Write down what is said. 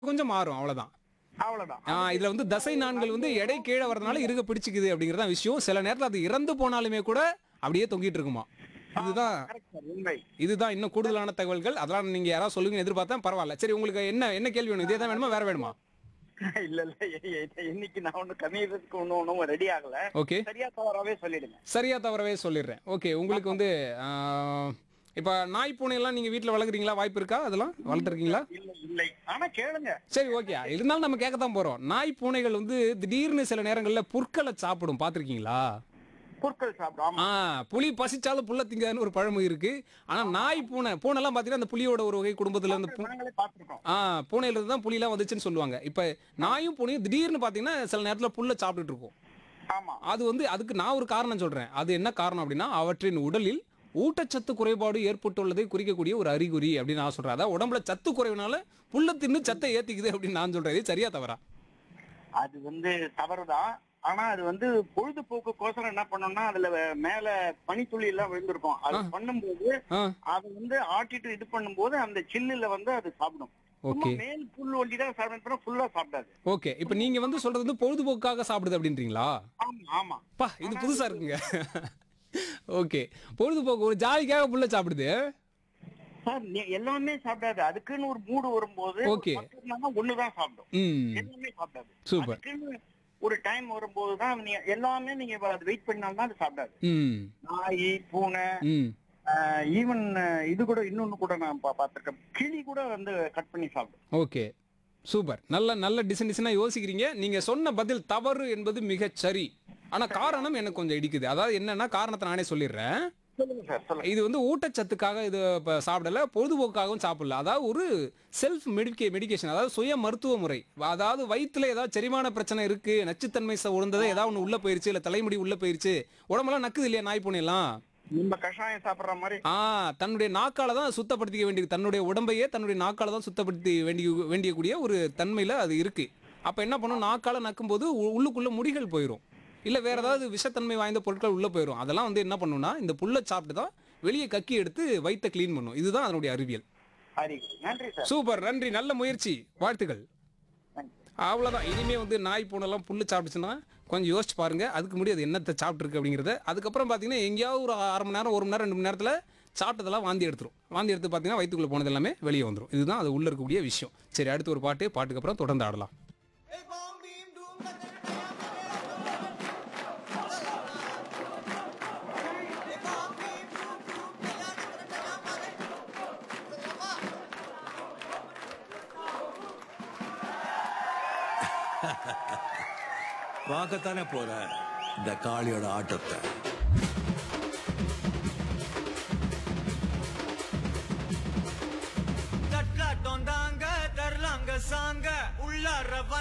கொஞ்சம் மாறும் அவ்வளவுதான் அவ்வளவுதான் ஆ, இதுல வந்து தசை நான்கள் வந்து எடை கீழே வரதுனால இருக பிடிச்சிக்குது அப்படிங்கறத விஷயம் சில நேரத்துல அது இறந்து போனாலுமே கூட அப்படியே தொங்கிட்டு இருக்குமா இதுதான் Correct sir, உண்மை இதுதான் இன்னும் கூடுதலான தகவல்கள் அதெல்லாம் நீங்க யாராவது சொல்லுங்க எதிர்பார்த்தேன் பரவாயில்ல சரி உங்களுக்கு என்ன என்ன கேள்வி வேணும் இதே தான் வேணுமா வேற வேணுமா இல்ல இல்ல எ- எ- இன்னைக்கு நான் ஒண்ணு கம்மியதுக்கு ஒண்ணும் ஒண்ணும் ரெடி ஆகல ஓகே சரியா தவறாவே சொல்லிடுங்க சரியா தவறவே சொல்லிடுறேன் ஓகே உங்களுக்கு வந்து ஆ, இப்ப நாய் பூனை எல்லாம் நீங்க வீட்ல வளர்க்குறீங்களா வாய்ப்பு இருக்கா அதெல்லாம் வளர்த்துருக்கீங்களா இல்ல இல்லை ஆனா கேளுங்க சரி ஓகே இருந்தாலும் நம்ம கேட்க தான் போறோம் நாய் பூனைகள் வந்து திடீர்னு சில நேரங்கள்ல புற்களை சாப்பிடும் பாத்திருக்கீங்களா புற்கள் சாப்பிடும் ஆமா ஆ புலி பசிச்சாலும் புல்ல திங்காதுன்னு ஒரு பழமொழி இருக்கு ஆனா நாய் பூனை பூனைலாம் பாத்தீங்கன்னா அந்த புலியோட ஒரு வகை குடும்பத்துல இருந்து பூ- நாங்களே பாத்துருக்கோம் ஆ பூனையில இருந்து தான் புலிலாம் வந்துச்சுன்னு சொல்லுவாங்க இப்ப நாயும் பூனையும் திடீர்னு பாத்தீங்கன்னா சில நேரத்துல புல்ல சாப்பிட்டுட்டு இருக்கும் ஆமா அது வந்து அதுக்கு நான் ஒரு காரணம் சொல்றேன் அது என்ன காரணம் அப்படின்னா அவற்றின் உடலில் ஊட்டச்சத்து குறைபாடு ஏற்பட்டுள்ளதை குறிக்கக்கூடிய ஒரு அறிகுறி அப்படின்னு நான் சொல்றேன் அதாவது உடம்புல சத்து குறைவுனால புல்ல தின்னு சத்தை ஏத்திக்குது அப்படின்னு நான் சொல்றேன் இது சரியா தவறா அது வந்து தவறுதான் ஆனா அது வந்து பொழுதுபோக்குக்கோசரம் என்ன பண்ணோம்னா அதுல வே- மேல பனித்துளி எல்லாம் விழுந்திருக்கும் அது பண்ணும்போது ஆ அது வந்து ஆட்டிட்டு இது பண்ணும்போது அந்த சில்லுல வந்து அது சாப்பிடும் சும்மா ஓகே மேல் புல் ஒண்டி தான் சாப்பிடும் ஃபுல்லா சாப்பிடாது ஓகே இப்போ நீங்க வந்து சொல்றது வந்து பொழுதுபோக்காக சாப்பிடுது அப்படின்றீங்களா ஆமா ஆமா பா இது புதுசா இருக்குங்க ஓகே பொழுதுபோக்கு ஒரு ஜாலிக்காக புல்ல சாப்பிடுது சார் நீ- எல்லாமே சாப்பிடாது அதுக்குன்னு ஒரு மூடு வரும்போது Okay. பக்கத்துலனா ஒண்ணுதான் சாப்பிடும் ம் எல்லாமே சாப்பிடாது Super. அதுக்குன்னு ஒரு டைம் வரும்போது தான் நீ எல்லாமே நீங்க அது வெயிட் பண்ணாலும் அது சாப்பிடாது ம் நாய் பூனை ம் ஈவன் இது கூட இன்னொன்னு கூட நான் பா- பார்த்திருக்கேன் கிளி கூட வந்து கட் பண்ணி சாப்பிடும் ஓகே சூப்பர் நல்ல நல்ல டிசைன் டிசைனாக யோசிக்கிறீங்க நீங்க சொன்ன பதில் தவறு என்பது மிகச் சரி ஆனா காரணம் எனக்கு கொஞ்சம் இடிக்குது அதாவது என்னன்னா காரணத்தை நானே சொல்லிடுறேன் சொல்லுங்க சார் சொல்லுங்க இது வந்து ஊட்டச்சத்துக்காக இது இப்போ சாப்பிடல பொழுதுபோக்காகவும் சாப்பிடல அதாவது ஒரு செல்ஃப் மெடிக்கே மெடிகேஷன் அதாவது சுய மருத்துவ முறை அதாவது வயிற்றுல ஏதாவது செரிமான பிரச்சனை இருக்கு நச்சுத்தன்மை ச- உணர்ந்தது ஏதாவது ஒன்று உள்ள போயிருச்சு இல்லை தலைமுடி உள்ள போயிருச்சு உடம்பெல்லாம் நக்குது இல்லையா நாய் பூனையெல்லாம் நம்ம கஷாயம் சாப்பிடுற மாதிரி ஆ தன்னுடைய நாக்கால தான் சுத்தப்படுத்திக்க வேண்டியது தன்னுடைய உடம்பையே தன்னுடைய நாக்கால தான் சுத்தப்படுத்தி வேண்டிய வேண்டியக்கூடிய ஒரு தன்மையில அது இருக்கு அப்ப என்ன பண்ணும் நாக்கால நக்கும்போது உ- உள்ளுக்குள்ள முடிகள் போயிடும் இல்ல வேற ஏதாவது விஷத்தன்மை வாய்ந்த பொருட்கள் உள்ள போயிடும் அதெல்லாம் வந்து என்ன பண்ணும்னா இந்த புல்லை சாப்பிட்டு தான் வெளியே கக்கி எடுத்து வயித்தை க்ளீன் பண்ணும் இதுதான் அதனுடைய அறிவியல் ஹரி நன்றி சார் சூப்பர் நன்றி நல்ல முயற்சி வாழ்த்துக்கள் தேங்க்யூ அவ்வளோதான் இனிமே வந்து நாய் பூனைலாம் புல்லு சாப்பிட்டுச்சுன்னா கொஞ்சம் யோசிச்சு பாருங்க அதுக்கு முன்னாடி அது என்னத்தை சாப்பிட்ருக்கு அப்படிங்கிறத அதுக்கப்புறம் பார்த்தீங்கன்னா எங்கேயாவது ஒரு அரை மணி நேரம் ஒரு மணி நேரம் ரெண்டு மணி நேரத்தில் சாப்பிட்டதெல்லாம் வாந்தி எடுத்துரும் வாந்தி எடுத்து பார்த்தீங்கன்னா வயிற்றுக்குள்ளே போனது எல்லாமே வெளியே வந்துடும் இதுதான் அது உள்ள இருக்கக்கூடிய விஷயம் சரி அடுத்து ஒரு பாட்டு பாட்டுக்கு அப்புறம் தொடர்ந்து ஆடலாம் பார்க்கத்தானே போற இந்த காளியோட ஆட்டத்தை தட்லாட்டம் தாங்க தரலாங்க சாங்க உள்ளார